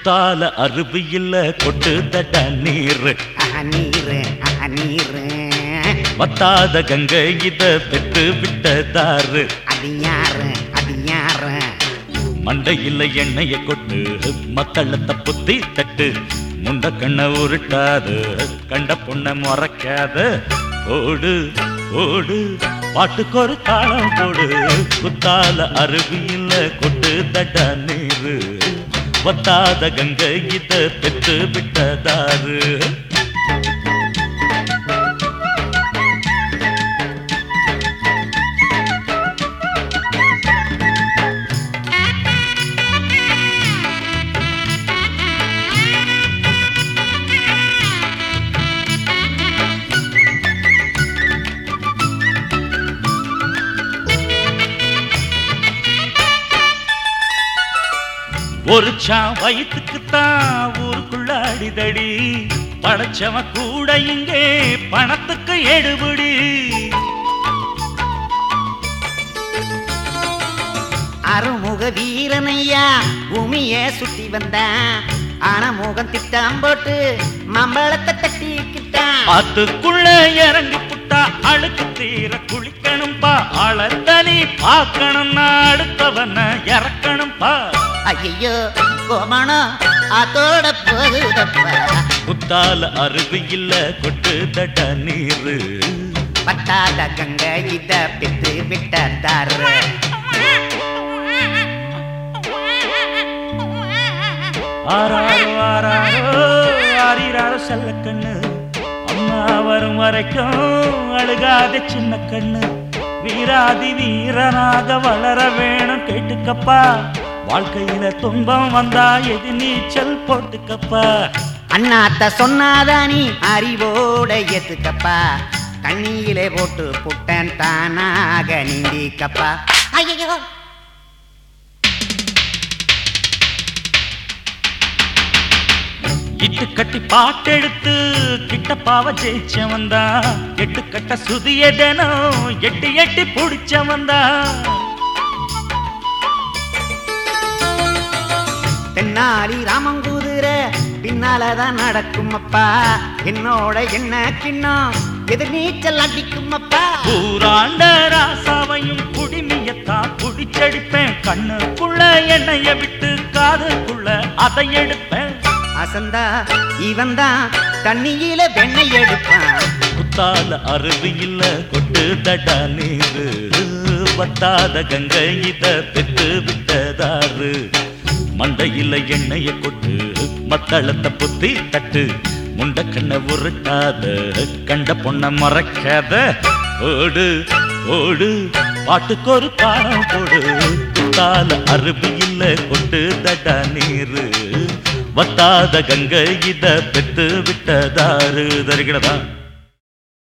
குத்தால அருவி இல்ல கொட்டு தட்ட நீர் ஆஹா, நீரு ஆஹா, நீரு வத்தாத கங்கை இத பெற்று விட்டதாரு அது யாரு அது யாரு மண்டையில் எண்ணெய கொட்டு மக்களத்தை புத்தி தட்டு முண்ட கண்ண உருட்டாது கண்ட பொண்ண முறைக்காத ஓடு ஓடு பாட்டுக்கு ஒரு தாளம் போடு குத்தால அருவியில் கொட்டு தட்ட நீரு வத்தாத கங்கை இத பெற்று விட்டதாரு ஒரு சா வயிற்றுக்குத்தான் ஊருக்குள்ள அடிதடி படைச்சவன் கூட இங்கே பணத்துக்கு எடுபடி அருமுக வீரனையா பூமிய சுத்தி வந்தான் ஆனா முகம் திட்டம் போட்டு மம்பளத்தை தட்டிக்கிட்டான் ஆத்துக்குள்ள இறங்கி புட்டா அழுக்கு தீர குளிக்கணும்பா ஆளத்தனி பார்க்கணும்னா அடுத்தவன இறக்கணும்பா ஐயோ கோமணம் அதோட போகுதப்பா குத்தால அருவி இல்ல கொட்டு தட்ட நீரு பட்டாத கங்க இத பெத்து விட்டாரு ஆறாரோ ஆறாரோ ஆறிராரோ செல்ல கண்ணு அம்மா வரும் வரைக்கும் அழுகாத சின்ன கண்ணு வீராதி வீரனாக வளர வேணும் கேட்டுக்கப்பா வாழ்க்கையில துன்பம் வந்தா எது நீச்சல் போட்டுக்கப்பா அண்ணாத்த சொன்னாதா நீ அறிவோட ஏத்துக்கப்பா தண்ணியிலே போட்டு புட்டன் தானாக நீந்திக்கப்பா ஐயோ இட்டு கட்டி பாட்டெடுத்து கிட்டப்பாவ ஜெயிச்சவன் தான் எட்டு கட்ட சுதிய தினம் எட்டி எட்டி புடிச்சவன் தான் தென்னாலி ராமங்குதிர பின்னாலதான் நடக்கும் அப்பா என்னோட என்ன கிண்ணம் எதிர் நீச்சல் அடிக்கும் அப்பா ஊராண்ட ராசாவையும் குடிமையத்தான் புடிச்சடிப்பேன் கண்ணுக்குள்ள எண்ணெய விட்டு காதுக்குள்ள அதை எடுப்பேன் அசந்தா இவன் தான் தண்ணியில வெண்ணெய் எடுப்பான் குத்தால அருவியில் கொட்டு தட நீரு வத்தாத கங்கை இத பெற்று விட்டதாரு மண்டையில எண்ணெய கொட்டு மத்தளத்தை புத்தி தட்டு முண்ட கண்ண உருட்டாத கண்ட பொண்ண மறைக்காத ஓடு ஓடு பாட்டுக்கு ஒரு பாடம் போடு குத்தால அருவியில் கொட்டு தட நீரு வத்தாத கங்கை இத பெத்து விட்டதாரு தருகிறதா